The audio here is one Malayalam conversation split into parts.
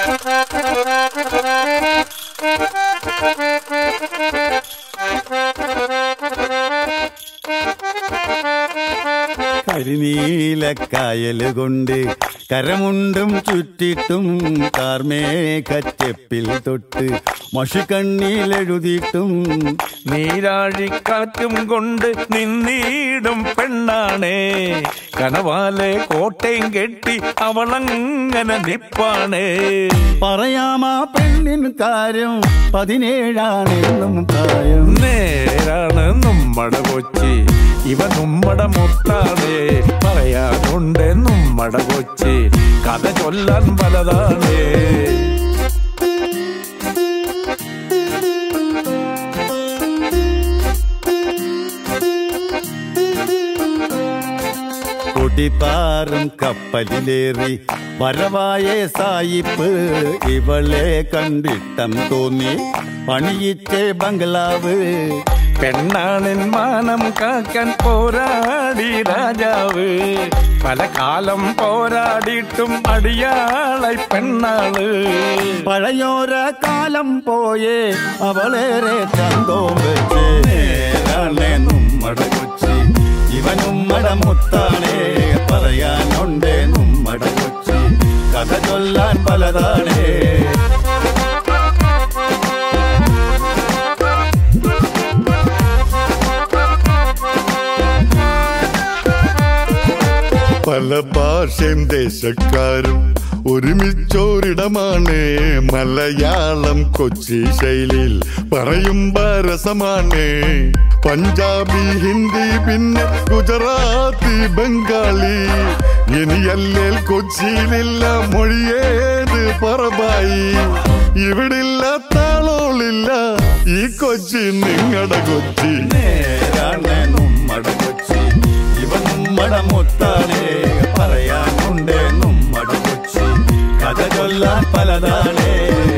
കരിനീലക്കായല് കൊണ്ട് കരമുണ്ടും ചുറ്റിട്ടും കാർമേഘച്ചെപ്പിൽ തൊട്ട് മഷിക്കണ്ണിലെഴുതിയിട്ടും നീരാഴിക്കാറ്റും കൊണ്ട് നിന്നീടും പെണ്ണാണേ കനവാലെ കോട്ടയും കെട്ടി അവളങ്ങനെ നിപ്പാണേ പറയാമാ പെണ്ണിൻ കാര്യം പതിനേഴാണെന്നും പ്രായം നേരാണ് നമ്മടെ കൊച്ചി ഇവ നമ്മടെ മുത്താണേ പറയാനുണ്ട് നമ്മടെ കൊച്ചി കഥ ചൊല്ലാൻ പലതാണേ കൊടിപ്പാറും കപ്പലിലേറി വരവായ സായിപ്പ് ഇവളെ കണ്ടിട്ടം തോന്നി പണിയിച്ചേ ബംഗ്ലാവ് പെണ്ണാണിൻ മാനം കാക്കാൻ പോരാടി രാജാവ് പല കാലം പോരാടിയിട്ടും അടിയാളായി പെണ്ണാള് പഴയോര കാലം പോയേ അവളേറെ ചന്തോം വെച്ച് നേരാണേ നമ്മടെ കൊച്ചി ഇവനുമ്മടെ മുത്താണേ പറയാനുണ്ടേ നമ്മടെ കൊച്ചി കഥ ചൊല്ലാൻ പലതാണേ പല ഭാഷയും ദേശക്കാരും ഒരുമിച്ചോരിടമാണ് മലയാളം കൊച്ചി ശൈലിയിൽ പറയുമ്പോ രസമാണ് പഞ്ചാബി ഹിന്ദി പിന്നെ ഗുജറാത്തി ബംഗാളി ഇനിയല്ലേൽ കൊച്ചിയിലില്ല മൊഴിയേത് പറബായി ഇവിടില്ല താളോളില്ല ഈ കൊച്ചി നിങ്ങടെ കൊച്ചി നേരാണേ നമ്മടെ കൊച്ചി ഇവൻ നമ്മടെ മുത്താണേ പറയാനുണ്ടേ നമ്മടെ കൊച്ചി കഥ ചൊല്ലാൻ പലതാണേ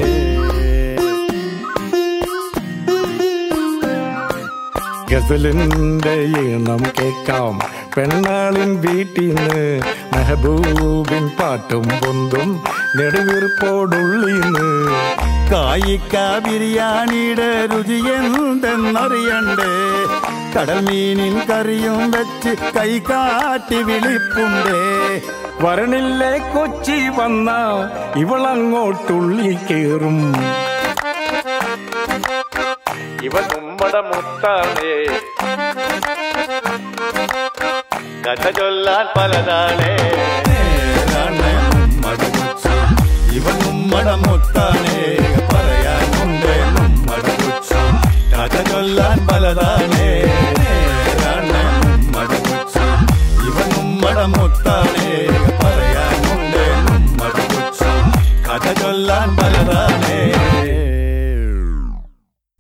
ഗസലിന്റെ ഈണം കേൾക്കാം പെണ്ണാളിൻ വീട്ടിന്ന് മെഹബൂബിൻ പാട്ടും പൊന്തും നെടുവീർപ്പോടുള്ളീന്ന് കായിക്ക ബിരിയാണിയുടെ രുചി എന്തെന്നറിയണ്ടേ കടൽ മീനിൻ കറിയും വെച്ച് കൈ കാട്ടി വിളിപ്പുണ്ടേ വരണില്ലേ കൊച്ചി വന്ന ഇവളങ്ങോട്ടുള്ളി കേറും ഇവ നമ്മടെ മുത്താണേ കഥ ചൊല്ലാൻ പലതാണേ നേരാണേ നമ്മടെ കൊച്ചി ഇവൻ നമ്മടെ മുത്താണേ പറയാനുണ്ടേ നമ്മടെ കൊച്ചി കഥ ചൊല്ലാൻ പലതാണേ നേരാണേ നമ്മടെ കൊച്ചി ഇവൻ നമ്മടെ മുത്താണേ പറയാനുണ്ടേ നമ്മടെ കൊച്ചി കഥ ചൊല്ലാൻ